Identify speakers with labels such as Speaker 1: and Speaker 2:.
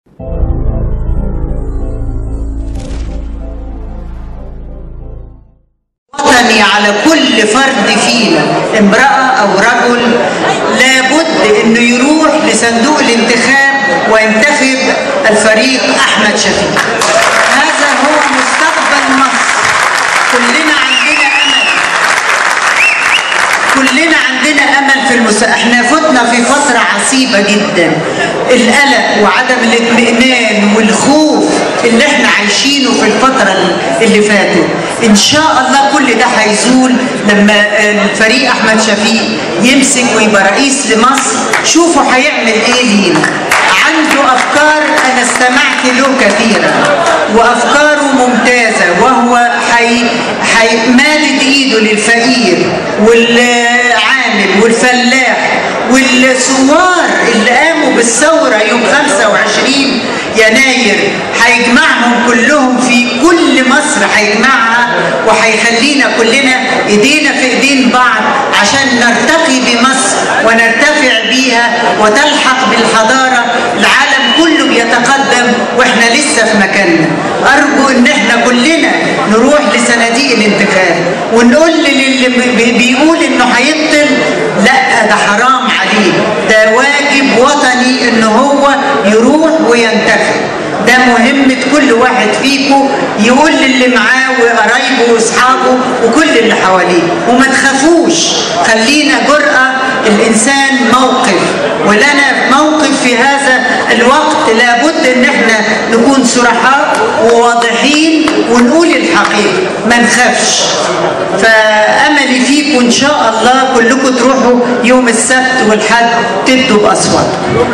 Speaker 1: وطني على كل فرد فينا امرأة أو رجل لابد أنه يروح لصندوق الانتخاب وينتخب الفريق أحمد شفيق هذا هو مستقبل مصر كلنا عندنا أمل كلنا عندنا امل في المس... احنا فتنا في فتره عصيبه جدا القلق وعدم الاطمئنان والخوف اللي احنا عايشينه في الفتره اللي فاتت ان شاء الله كل ده هيزول لما الفريق احمد شفيق يمسك ويبقى رئيس لمصر شوفوا هيعمل ايه لينا عنده افكار انا استمعت له كثيرا وافكاره ممتازه وهو حي... حي... مادد ايده للفقير والعامل والفلاح والثوار اللي قاموا بالثوره يوم 25 يناير هيجمعهم كلهم في كل مصر هيجمعها وهيخلينا كلنا ايدينا في ايدين بعض عشان نرتقي بمصر ونرتفع بيها وتلحق بالحضاره العالم كله بيتقدم واحنا لسه في مكاننا ارجو ان احنا كلنا نروح لصناديق الانتخاب ونقول للي بيقول انه هيبطل لا ده حرام عليه ده واجب وطني ان هو يروح وينتخب ده مهمة كل واحد فيكم يقول للي معاه وقرايبه واصحابه وكل اللي حواليه وما تخافوش خلينا جرأة الإنسان موقف ولنا موقف في هذا الوقت لابد ان احنا نكون صرحاء وواضحين ونقول الحقيقة ما نخافش فأملي فيكم إن شاء الله كلكم تروحوا يوم السبت والحد تدوا بأصوات